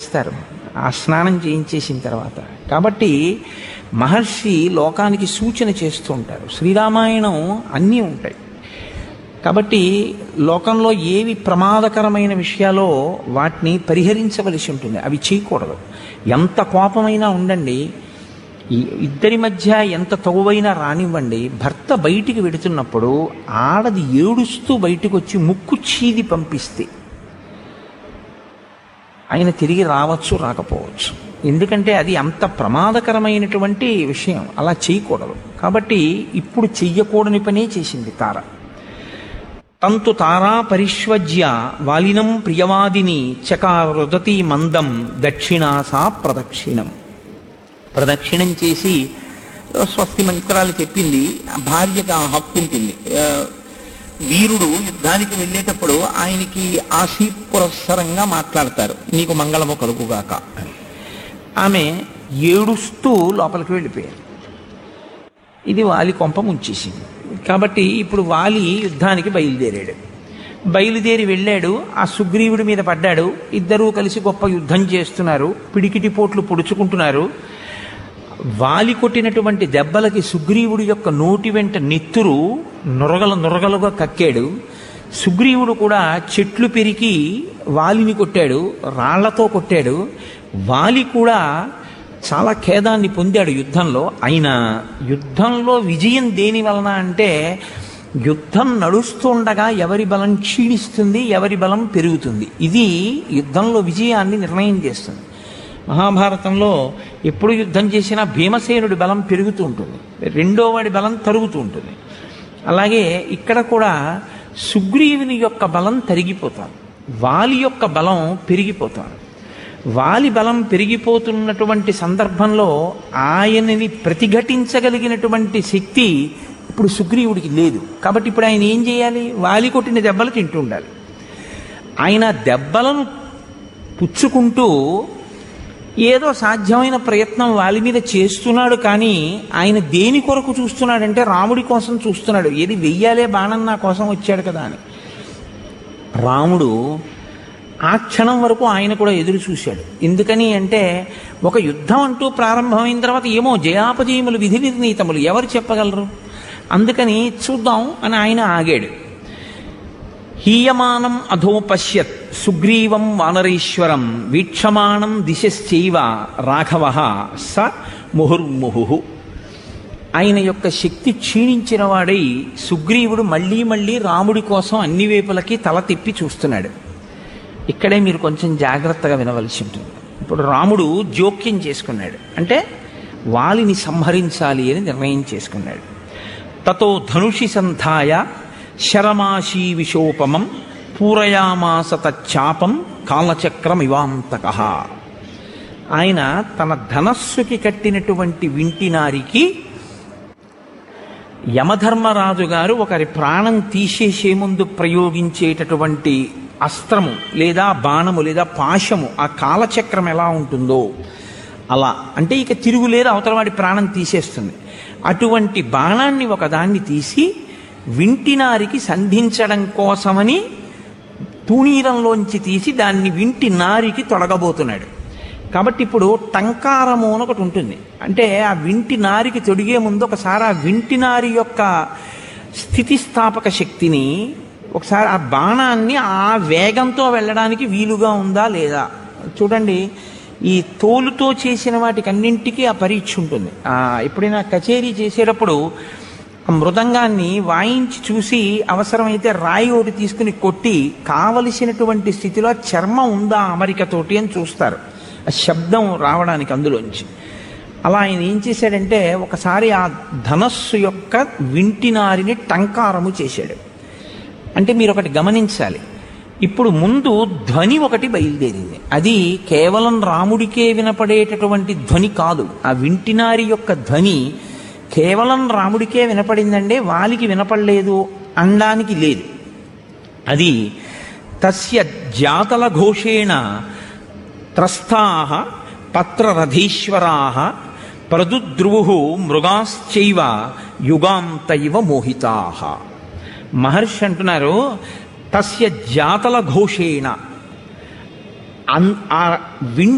చేస్తారు ఆ స్నానం చేయించేసిన తర్వాత కాబట్టి మహర్షి లోకానికి సూచన చేస్తూ ఉంటారు శ్రీరామాయణం అన్నీ ఉంటాయి కాబట్టి లోకంలో ఏవి ప్రమాదకరమైన విషయాలో వాటిని పరిహరించవలసి ఉంటుంది అవి చేయకూడదు ఎంత కోపమైనా ఉండండి ఈ ఇద్దరి మధ్య ఎంత తగువైనా రానివ్వండి భర్త బయటికి వెడుతున్నప్పుడు ఆడది ఏడుస్తూ బయటకు వచ్చి ముక్కు చీది పంపిస్తే ఆయన తిరిగి రావచ్చు రాకపోవచ్చు ఎందుకంటే అది అంత ప్రమాదకరమైనటువంటి విషయం అలా చేయకూడదు కాబట్టి ఇప్పుడు చెయ్యకూడని పనే చేసింది తార తంతు తారా పరిష్వజ్య వాలినం ప్రియవాదిని చకారుదతి మందం దక్షిణాసా ప్రదక్షిణం ప్రదక్షిణం చేసి స్వస్తి మంత్రాలు చెప్పింది ఆ భార్యకు ఆ హక్కు ఉంటుంది ఆ, వీరుడు యుద్ధానికి వెళ్ళేటప్పుడు ఆయనకి ఆశీ పురస్సరంగా మాట్లాడతారు నీకు మంగళము కలుగుగాక అని. ఆమె ఏడుస్తూ లోపలికి వెళ్ళిపోయారు ఇది వాలి కొంప ముంచేసింది కాబట్టి ఇప్పుడు వాలి యుద్ధానికి బయలుదేరాడు బయలుదేరి వెళ్ళాడు ఆ సుగ్రీవుడి మీద పడ్డాడు ఇద్దరూ కలిసి గొప్ప యుద్ధం చేస్తున్నారు పిడికిటి పోట్లు పొడుచుకుంటున్నారు వాలి కొట్టినటువంటి దెబ్బలకి సుగ్రీవుడి యొక్క నోటి వెంట నెత్తురు నురగలు నురగలుగా కక్కాడు సుగ్రీవుడు కూడా చెట్లు పెరికి వాలిని కొట్టాడు రాళ్లతో కొట్టాడు వాలి కూడా చాలా ఖేదాన్ని పొందాడు యుద్ధంలో అయినా యుద్ధంలో విజయం దేని వలన అంటే యుద్ధం నడుస్తుండగా ఎవరి బలం క్షీణిస్తుంది ఎవరి బలం పెరుగుతుంది ఇది యుద్ధంలో విజయాన్ని నిర్ణయం చేస్తుంది మహాభారతంలో ఎప్పుడు యుద్ధం చేసినా భీమసేనుడి బలం పెరుగుతూ ఉంటుంది రెండో వాడి బలం తరుగుతూ ఉంటుంది అలాగే ఇక్కడ కూడా సుగ్రీవుని యొక్క బలం తరిగిపోతాడు వాలి యొక్క బలం పెరిగిపోతాడు వాలి బలం పెరిగిపోతున్నటువంటి సందర్భంలో ఆయనని ప్రతిఘటించగలిగినటువంటి శక్తి ఇప్పుడు సుగ్రీవుడికి లేదు కాబట్టి ఇప్పుడు ఆయన ఏం చేయాలి వాలి కొట్టిన దెబ్బలు తింటూ ఉండాలి ఆయన దెబ్బలను పుచ్చుకుంటూ ఏదో సాధ్యమైన ప్రయత్నం వాలి మీద చేస్తున్నాడు కానీ ఆయన దేని కొరకు చూస్తున్నాడంటే రాముడి కోసం చూస్తున్నాడు ఏది వెయ్యాలే బాణం నా కోసం వచ్చాడు కదా అని రాముడు ఆ క్షణం వరకు ఆయన కూడా ఎదురు చూశాడు ఎందుకని అంటే ఒక యుద్ధం అంటూ ప్రారంభమైన తర్వాత ఏమో జయాపజయములు విధి నిర్ణీతములు ఎవరు చెప్పగలరు అందుకని చూద్దాం అని ఆయన ఆగాడు హీయమానం అధోపశ్యత్ సుగ్రీవం వానరీశ్వరం వీక్షమాణం దిశశ్చైవ రాఘవ స ముహుర్ముహు ఆయన యొక్క శక్తి క్షీణించిన వాడై సుగ్రీవుడు మళ్ళీ మళ్ళీ రాముడి కోసం అన్ని వైపులకి తల తిప్పి చూస్తున్నాడు ఇక్కడే మీరు కొంచెం జాగ్రత్తగా వినవలసి ఉంటుంది ఇప్పుడు రాముడు జోక్యం చేసుకున్నాడు అంటే వాలిని సంహరించాలి అని నిర్ణయం చేసుకున్నాడు తతో ధనుషి సంధాయ శరమాశీ విశోపమం పూరయామాస తచ్చాపం కాలచక్రమివాంతక ఆయన తన ధనస్సుకి కట్టినటువంటి వింటినారికి యమధర్మరాజు గారు ఒకరి ప్రాణం తీసేసే ముందు ప్రయోగించేటటువంటి అస్త్రము లేదా బాణము లేదా పాశము ఆ కాలచక్రం ఎలా ఉంటుందో అలా అంటే ఇక తిరుగులేరు అవతల వాడి ప్రాణం తీసేస్తుంది అటువంటి బాణాన్ని ఒకదాన్ని తీసి వింటినారికి సంధించడం కోసమని తూణీరంలోంచి తీసి దాన్ని వింటి నారికి తొడగబోతున్నాడు కాబట్టి ఇప్పుడు టంకారము అని ఒకటి ఉంటుంది అంటే ఆ వింటి నారికి తొడిగే ముందు ఒకసారి ఆ వింటి నారి యొక్క స్థితిస్థాపక శక్తిని ఒకసారి ఆ బాణాన్ని ఆ వేగంతో వెళ్ళడానికి వీలుగా ఉందా లేదా చూడండి ఈ తోలుతో చేసిన వాటికి అన్నింటికీ ఆ పరీక్ష ఉంటుంది ఆ, ఎప్పుడైనా కచేరీ చేసేటప్పుడు ఆ మృదంగాన్ని వాయించి చూసి అవసరమైతే రాయి ఒకటి తీసుకుని కొట్టి కావలసినటువంటి స్థితిలో చర్మం ఉందా అమరికతోటి అని చూస్తారు ఆ శబ్దం రావడానికి అందులోంచి అలా ఆయన ఏం చేశాడంటే ఒకసారి ఆ ధనస్సు యొక్క వింటినారిని టంకారము చేశాడు అంటే మీరు ఒకటి గమనించాలి ఇప్పుడు ముందు ధ్వని ఒకటి బయలుదేరింది అది కేవలం రాముడికే వినపడేటటువంటి ధ్వని కాదు ఆ వింటినారి యొక్క ధ్వని కేవలం రాముడికే వినపడిందంటే వాలికి వినపడలేదు అనడానికి లేదు అది తస్య జాతల ఘోషేణ త్రస్థా పత్రరథీశ్వరా ప్రదుద్రువు మృగాశ్చైవ యుగాంత ఇవ మోహితా మహర్షి అంటున్నారు తస్య జాతల ఘోషేణ అన్ ఆ విన్